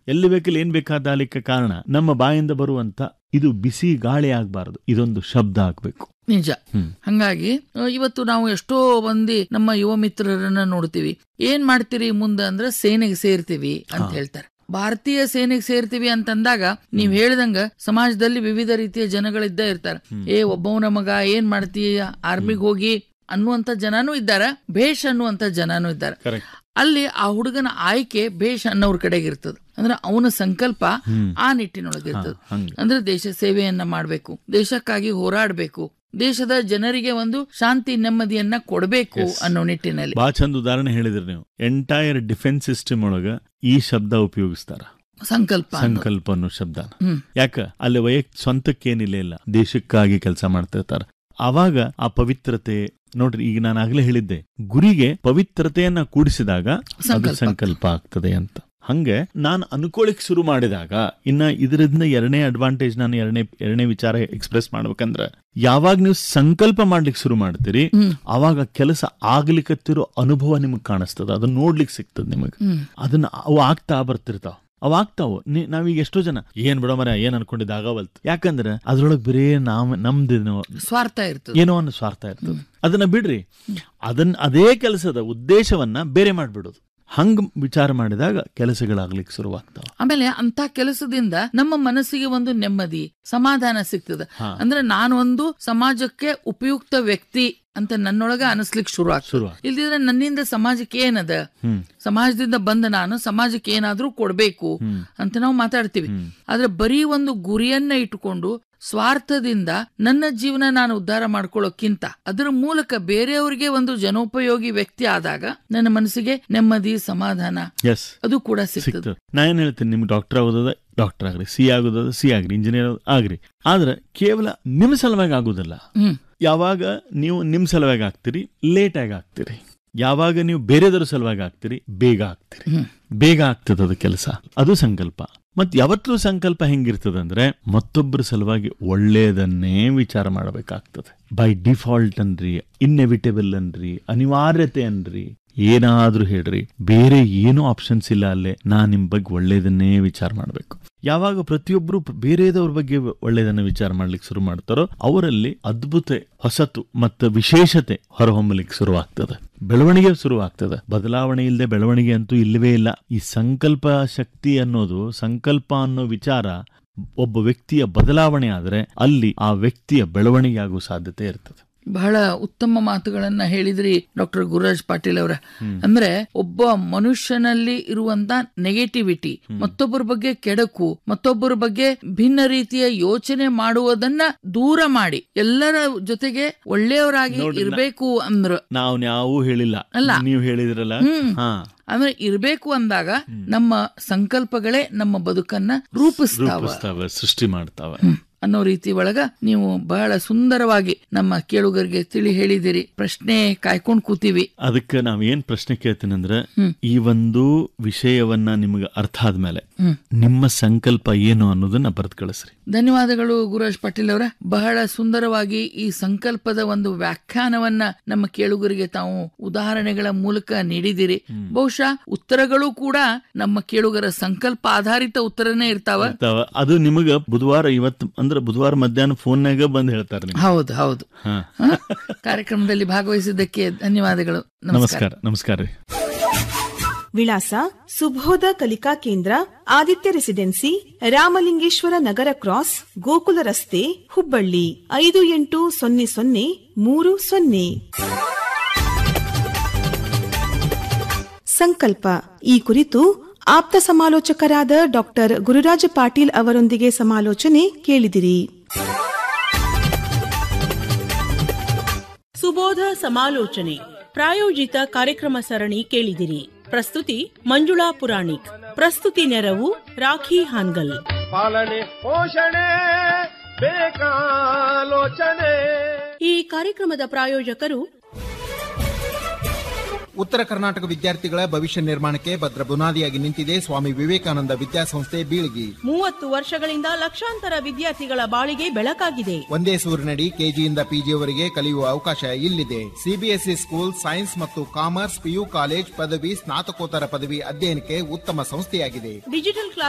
ಎಲ್ಲಿ ಬೇಕಲ್ಲಿ ಏನ್ ಬೇಕಾದಾಲಿಕ್ಕೆ ಕಾರಣ ನಮ್ಮ ಬಾಯಿಂದ ಬರುವಂತ ಇದು ಬಿಸಿ ಗಾಳಿ ಆಗ್ಬಾರದು ಇದೊಂದು ಶಬ್ದ ಆಗ್ಬೇಕು ನಿಜ ಹ್ಮ್. ಹಂಗಾಗಿ ಅ, ಇವತ್ತು ನಾವು ಎಷ್ಟೋ ಮಂದಿ ನಮ್ಮ ಯುವ ಮಿತ್ರರನ್ನ ನೋಡ್ತೀವಿ ಏನ್ ಮಾಡ್ತೀರಿ ಮುಂದೆ ಅಂದ್ರೆ ಸೇನೆಗೆ ಸೇರ್ತೀವಿ ಅಂತ ಹಾ. ಹೇಳ್ತಾರೆ ಭಾರತೀಯ ಸೇನೆಗೆ ಸೇರ್ತೀವಿ ಅಂತಂದಾಗ ನೀವ್ ಹೇಳ್ದಂಗ ಸಮಾಜದಲ್ಲಿ ವಿವಿಧ ರೀತಿಯ ಜನಗಳಿದ್ದ ಇರ್ತಾರೆ ಏ ಒಬ್ಬವನ ಮಗ ಏನ್ ಮಾಡ್ತೀಯ ಆರ್ಮಿಗ್ ಹೋಗಿ ಅನ್ನುವಂತ ಜನನೂ ಇದ್ದಾರೆ ಭೇಷ್ ಅನ್ನುವಂತ ಜನನೂ ಇದ್ದಾರೆ ಕರೆಕ್ಟ್ ಅಲ್ಲಿ ಆ ಹುಡುಗನ ಆಯ್ಕೆ ಭೇಷ್ ಅನ್ನೋರ್ ಕಡೆಗೆ ಇರ್ತದ ಅಂದ್ರೆ ಅವನ ಸಂಕಲ್ಪ ಹ್ಮ್. ಆ ನಿಟ್ಟಿನೊಳಗೆ ಇರ್ತದ ಹಂಗೆ ಅಂದ್ರೆ ದೇಶ ಸೇವೆಯನ್ನ ಮಾಡಬೇಕು ದೇಶಕ್ಕಾಗಿ ಹೋರಾಡಬೇಕು ದೇಶದ ಜನರಿಗೆ ಒಂದು ಶಾಂತಿ ನೆಮ್ಮದಿಯನ್ನ ಕೊಡಬೇಕು Yes. ಅನ್ನೋ ನಿಟ್ಟಿನಲ್ಲಿ ಬಾ ಚಂದ ಉದಾಹರಣೆ ಹೇಳಿದ್ರಿ ನೀವು ಎಂಟೈರ್ ಡಿಫೆನ್ಸ್ ಸಿಸ್ಟಮ್ ಒಳಗ ಈ ಶಬ್ದ ಉಪಯೋಗಿಸ್ತಾರ ಸಂಕಲ್ಪ ಅನ್ನೋದು. ಸಂಕಲ್ಪ ಅನ್ನೋ ಶಬ್ದನ ಹ್ಮ್ ಯಾಕ ಅಲ್ಲಿ ವೈಯಕ್ತ ಸ್ವಂತಕ್ಕೇನಿಲ್ಲ ಇಲ್ಲ ದೇಶಕ್ಕಾಗಿ ಕೆಲಸ ಮಾಡ್ತಿರ್ತಾರ ಅವಾಗ ಆ ಪವಿತ್ರತೆ ನೋಡ್ರಿ ಈಗ ನಾನು ಆಗ್ಲೇ ಹೇಳಿದ್ದೆ ಗುರಿಗೆ ಪವಿತ್ರತೆಯನ್ನ ಕೂಡಿಸಿದಾಗ ಅದು ಸಂಕಲ್ಪ. ಸಂಕಲ್ಪ ಆಗ್ತದೆ ಅಂತ ಹಂಗೆ ನಾನು ಅನ್ಕೊಳಿಕ್ ಶುರು ಮಾಡಿದಾಗ ಇನ್ನ ಇದರಿಂದ ಎರಡನೇ ಅಡ್ವಾಂಟೇಜ್ ನಾನು ಎರಡನೇ ಎರಡನೇ ವಿಚಾರ ಎಕ್ಸ್ಪ್ರೆಸ್ ಮಾಡ್ಬೇಕಂದ್ರ ಯಾವಾಗ ನೀವು ಸಂಕಲ್ಪ ಮಾಡ್ಲಿಕ್ಕೆ ಶುರು ಮಾಡ್ತೀರಿ ಹ್ಮ್ ಅವಾಗ ಕೆಲಸ ಆಗ್ಲಿಕ್ಕತ್ತಿರೋ ಅನುಭವ ನಿಮಗ್ ಕಾಣಿಸ್ತದ ಅದನ್ನ ನೋಡ್ಲಿಕ್ಕೆ ಸಿಗ್ತದ ನಿಮಗ್ ಹ್ಮ್ ಅದನ್ನ ಅವು ಆಗ್ತಾ ಬರ್ತಿರ್ತಾವ ಅವ್ ಆಗ್ತಾವ ನೀ- ನಾವೀಗ ಎಷ್ಟೋ ಜನ ಏನ್ ಬಿಡೋ ಮರ ಏನ್ ಅನ್ಕೊಂಡಿದ್ದ ಆಗವಲ್ತು ಯಾಕಂದ್ರೆ ಅದ್ರೊಳಗ್ ಬರೇ ನಾವ್ ನಮ್ದೇನೋ ಸ್ವಾರ್ಥ ಇರ್ತದೆ ಏನೋ ಅನ್ನೋ ಸ್ವಾರ್ಥ ಇರ್ತದೆ ಅದನ್ನ ಬಿಡ್ರಿ ಅದನ್ನ ಅದೇ ಕೆಲಸದ ಉದ್ದೇಶವನ್ನ ಬೇರೆ ಮಾಡ್ಬಿಡೋದು ಹಂಗ್ ವಿಚಾರ ಮಾಡಿದಾಗ ಕೆಲಸಗಳಾಗ್ಲಿಕ್ಕೆ ಶುರುವಾಗ್ತಾವ ಆಮೇಲೆ ಅಂತ ಕೆಲಸದಿಂದ ನಮ್ಮ ಮನಸ್ಸಿಗೆ ಒಂದು ನೆಮ್ಮದಿ ಸಮಾಧಾನ ಸಿಗ್ತದೆ ಹಾ. ಅಂದ್ರೆ ನಾನು ಒಂದು ಸಮಾಜಕ್ಕೆ ಉಪಯುಕ್ತ ವ್ಯಕ್ತಿ ಅಂತ ನನ್ನೊಳಗ ಅನಿಸ್ಲಿಕ್ಕೆ ಶುರು ಆಗ್ತದೆ ಶುರು ಇಲ್ದಿದ್ರೆ ನನ್ನಿಂದ ಸಮಾಜಕ್ಕೆ ಏನದ ಹ್ಮ್ ಸಮಾಜದಿಂದ ಬಂದ ನಾನು ಸಮಾಜಕ್ಕೆ ಏನಾದ್ರೂ ಕೊಡ್ಬೇಕು ಹ್ಮ್ ಅಂತ ನಾವು ಮಾತಾಡ್ತೀವಿ ಹ್ಮ್. ಆದ್ರೆ ಬರೀ ಒಂದು ಗುರಿಯನ್ನ ಇಟ್ಟುಕೊಂಡು ಸ್ವಾರ್ಥದಿಂದ ನನ್ನ ಜೀವನ ನಾನು ಉದ್ಧಾರ ಮಾಡ್ಕೊಳ್ಳೋಕ್ಕಿಂತ ಅದರ ಮೂಲಕ ಬೇರೆಯವರಿಗೆ ಒಂದು ಜನೋಪಯೋಗಿ ವ್ಯಕ್ತಿ ಆದಾಗ ನನ್ನ ಮನಸ್ಸಿಗೆ ನೆಮ್ಮದಿ ಸಮಾಧಾನ ಎಸ್ ಅದು ಕೂಡ ಸಿಗ್ತದೆ ಸಿಗ್ತದೆ ನಾ ಏನ್ ಹೇಳ್ತೀನಿ ನಿಮ್ಗೆ ಡಾಕ್ಟರ್ ಆಗೋದ ಡಾಕ್ಟರ್ ಆಗ್ರಿ ಸಿ ಆಗೋದ ಸಿ ಆಗ್ರಿ ಇಂಜಿನಿಯರ್ ಆಗ್ರಿ ಆದ್ರೆ ಕೇವಲ ನಿಮ್ ಸಲುವಾಗಿ ಆಗುದಿಲ್ಲ ಹ್ಮ್ ಯಾವಾಗ ನೀವು ನಿಮ್ ಸಲುವಾಗಿ ಆಗ್ತೀರಿ ಲೇಟ್ ಆಗಿ ಆಗ್ತೀರಿ ಯಾವಾಗ ನೀವು ಬೇರೆದವ್ರ ಸಲುವಾಗಿ ಆಗ್ತೀರಿ ಬೇಗ ಆಗ್ತೀರಿ ಹ್ಮ್. ಬೇಗ ಆಗ್ತದ ಅದು ಕೆಲಸ ಅದು ಸಂಕಲ್ಪ ಮತ್ ಯಾವತ್ತೂ ಸಂಕಲ್ಪ ಹೆಂಗಿರ್ತದಂದ್ರೆ ಮತ್ತೊಬ್ಬರ ಸಲುವಾಗಿ ಒಳ್ಳೆಯದನ್ನೇ ವಿಚಾರ ಮಾಡಬೇಕಾಗ್ತದೆ ಬೈ ಡಿಫಾಲ್ಟ್ ಅನ್ರಿ ಇನ್ನೆವಿಟೇಬಲ್ ಅನ್ರಿ ಅನಿವಾರ್ಯತೆ ಅನ್ರಿ ಏನಾದ್ರೂ ಹೇಳ್ರಿ ಬೇರೆ ಏನೂ ಆಪ್ಷನ್ಸ್ ಇಲ್ಲ ಅಲ್ಲೇ ನಾ ನಿಮ್ ಬಗ್ಗೆ ಒಳ್ಳೇದನ್ನೇ ವಿಚಾರ ಮಾಡ್ಬೇಕು ಯಾವಾಗ ಪ್ರತಿಯೊಬ್ರು ಬೇರೆದವ್ರ ಬಗ್ಗೆ ಒಳ್ಳೇದನ್ನ ವಿಚಾರ ಮಾಡ್ಲಿಕ್ಕೆ ಶುರು ಮಾಡ್ತಾರೋ ಅವರಲ್ಲಿ ಅದ್ಭುತ ಹೊಸತು ಮತ್ತು ವಿಶೇಷತೆ ಹೊರಹೊಮ್ಮಲಿಕ್ಕೆ ಶುರುವಾಗ್ತದೆ ಬೆಳವಣಿಗೆ ಶುರುವಾಗ್ತದೆ ಬದಲಾವಣೆ ಇಲ್ಲದೆ ಬೆಳವಣಿಗೆ ಅಂತೂ ಇಲ್ಲವೇ ಇಲ್ಲ ಈ ಸಂಕಲ್ಪ ಶಕ್ತಿ ಅನ್ನೋದು ಸಂಕಲ್ಪ ಅನ್ನೋ ವಿಚಾರ ಒಬ್ಬ ವ್ಯಕ್ತಿಯ ಬದಲಾವಣೆ ಆದ್ರೆ ಅಲ್ಲಿ ಆ ವ್ಯಕ್ತಿಯ ಬೆಳವಣಿಗೆ ಆಗುವ ಸಾಧ್ಯತೆ ಇರ್ತದೆ ಬಹಳ ಉತ್ತಮ ಮಾತುಗಳನ್ನ ಹೇಳಿದ್ರಿ ಡಾಕ್ಟರ್ ಗುರುರಾಜ್ ಪಾಟೀಲ್ ಅವರ ಅಂದ್ರೆ ಒಬ್ಬ ಮನುಷ್ಯನಲ್ಲಿ ಇರುವಂತ ನೆಗೆಟಿವಿಟಿ ಮತ್ತೊಬ್ಬರ ಬಗ್ಗೆ ಕೆಡಕು ಮತ್ತೊಬ್ಬರ ಬಗ್ಗೆ ಭಿನ್ನ ರೀತಿಯ ಯೋಚನೆ ಮಾಡುವುದನ್ನ ದೂರ ಮಾಡಿ ಎಲ್ಲರ ಜೊತೆಗೆ ಒಳ್ಳೆಯವರಾಗಿ ನೋಡ್ರಿ, ನಾ- ಇರಬೇಕು ಅಂದ್ರ ನಾವು ಯಾವೂ ಹೇಳಿಲ್ಲ ಅಲ್ಲ. ನೀವು ಹೇಳಿದ್ರಲ್ಲ ಹ್ಮ್. ಹಾ ಅಂದ್ರೆ ಇರಬೇಕು ಅಂದಾಗ ನಮ್ಮ ಸಂಕಲ್ಪಗಳೇ ನಮ್ಮ ಬದುಕನ್ನ ರೂಪಿಸ್ತಾವ ರೂಪಿಸ್ತಾವ ಸೃಷ್ಟಿ ಮಾಡ್ತಾವ ಅನ್ನೋ ರೀತಿ ಒಳಗ ನೀವು ಬಹಳ ಸುಂದರವಾಗಿ ನಮ್ಮ ಕೇಳುಗರಿಗೆ ತಿಳಿ ಹೇಳಿದಿರಿ ಪ್ರಶ್ನೆ ಕಾಯ್ಕೊಂಡ್ ಕೂತೀವಿ ಅದಕ್ಕೆ ನಾವ್ ಏನ್ ಪ್ರಶ್ನೆ ಕೇಳ್ತೀನಿ ಅಂದ್ರೆ ಹ್ಮ್. ಈ ಒಂದು ವಿಷಯವನ್ನ ನಿಮ್ಗೆ ಅರ್ಥ ಆದ್ಮೇಲೆ ಹ್ಮ್. ನಿಮ್ಮ ಸಂಕಲ್ಪ ಏನು ಅನ್ನೋದನ್ನ ಬರೆದು ಕಳಿಸ್ರಿ ಧನ್ಯವಾದಗಳು ಗುರುರಾಜ್ ಪಾಟೀಲ್ ಅವರ ಬಹಳ ಸುಂದರವಾಗಿ ಈ ಸಂಕಲ್ಪದ ಒಂದು ವ್ಯಾಖ್ಯಾನವನ್ನ ನಮ್ಮ ಕೇಳುಗರಿಗೆ ತಾವು ಉದಾಹರಣೆಗಳ ಮೂಲಕ ನೀಡಿದಿರಿ ಬಹುಶಃ ಉತ್ತರಗಳು ಕೂಡ ನಮ್ಮ ಕೇಳುಗರ ಸಂಕಲ್ಪ ಆಧಾರಿತ ಉತ್ತರನೇ ಇರ್ತಾವ ಇರ್ತಾವ. ಅದು ನಿಮಗ ಬುಧವಾರ ಇವತ್ತು ಅಂದ್ರೆ ಬುಧವಾರ ಮಧ್ಯಾಹ್ನ ಫೋನ್ನಾಗ ಬಂದ್ ಹೇಳ್ತಾರೆ ನಿಮ್ಗೆ ಹೌದು ಹೌದು ಹಾ. ಹ? ಕಾರ್ಯಕ್ರಮದಲ್ಲಿ ಭಾಗವಹಿಸಿದ್ದಕ್ಕೆ ಧನ್ಯವಾದಗಳು ನಮಸ್ಕಾರ ನಮಸ್ಕಾರ ನಮಸ್ಕಾರ ರೀ ವಿಳಾಸ ಸುಬೋಧ ಕಲಿಕಾ ಕೇಂದ್ರ ಆದಿತ್ಯ ರೆಸಿಡೆನ್ಸಿ ರಾಮಲಿಂಗೇಶ್ವರ ನಗರ ಕ್ರಾಸ್ ಗೋಕುಲ ರಸ್ತೆ ಹುಬ್ಬಳ್ಳಿ ಐದು ಎಂಟು ಸೊನ್ನೆ ಸೊನ್ನೆ ಮೂರು ಸೊನ್ನೆ ಸಂಕಲ್ಪ ಈ ಕುರಿತು ಆಪ್ತ ಸಮಾಲೋಚಕರಾದ ಡಾಕ್ಟರ್ ಗುರುರಾಜ ಪಾಟೀಲ್ ಅವರೊಂದಿಗೆ ಸಮಾಲೋಚನೆ ಕೇಳಿದಿರಿ ಸುಬೋಧ ಸಮಾಲೋಚನೆ ಪ್ರಾಯೋಜಿತ ಕಾರ್ಯಕ್ರಮ ಸರಣಿ ಕೇಳಿದಿರಿ ಪ್ರಸ್ತುತಿ ಮಂಜುಳಾ ಪುರಾಣಿಕ್ ಪ್ರಸ್ತುತಿ ನೆರವು ರಾಖಿ ಹಾನ್ಗಲ್ ಪಾಲನೆ ಪೋಷಣೆ ಬೇಕಾಲೋಚನೆ ಈ ಕಾರ್ಯಕ್ರಮದ ಪ್ರಾಯೋಜಕರು ಉತ್ತರ ಕರ್ನಾಟಕ ವಿದ್ಯಾರ್ಥಿಗಳ ಭವಿಷ್ಯ ನಿರ್ಮಾಣಕ್ಕೆ ಭದ್ರ ಬುನಾದಿಯಾಗಿ ನಿಂತಿದೆ ಸ್ವಾಮಿ ವಿವೇಕಾನಂದ ವಿದ್ಯಾಸಂಸ್ಥೆ ಬೀಳ್ಗಿ ಮೂವತ್ತು ವರ್ಷಗಳಿಂದ ಲಕ್ಷಾಂತರ ವಿದ್ಯಾರ್ಥಿಗಳ ಬಾಳಿಗೆ ಬೆಳಕಾಗಿದೆ ಒಂದೇ ಸೂರಿನಡಿ ಕೆಜಿಯಿಂದ ಪಿಜಿಯವರೆಗೆ ಕಲಿಯುವ ಅವಕಾಶ ಇಲ್ಲಿದೆ ಸಿಬಿಎಸ್ಇ ಸ್ಕೂಲ್ ಸೈನ್ಸ್ ಮತ್ತು ಕಾಮರ್ಸ್ ಪಿಯು ಕಾಲೇಜ್ ಪದವಿ ಸ್ನಾತಕೋತ್ತರ ಪದವಿ ಅಧ್ಯಯನಕ್ಕೆ ಉತ್ತಮ ಸಂಸ್ಥೆಯಾಗಿದೆ ಡಿಜಿಟಲ್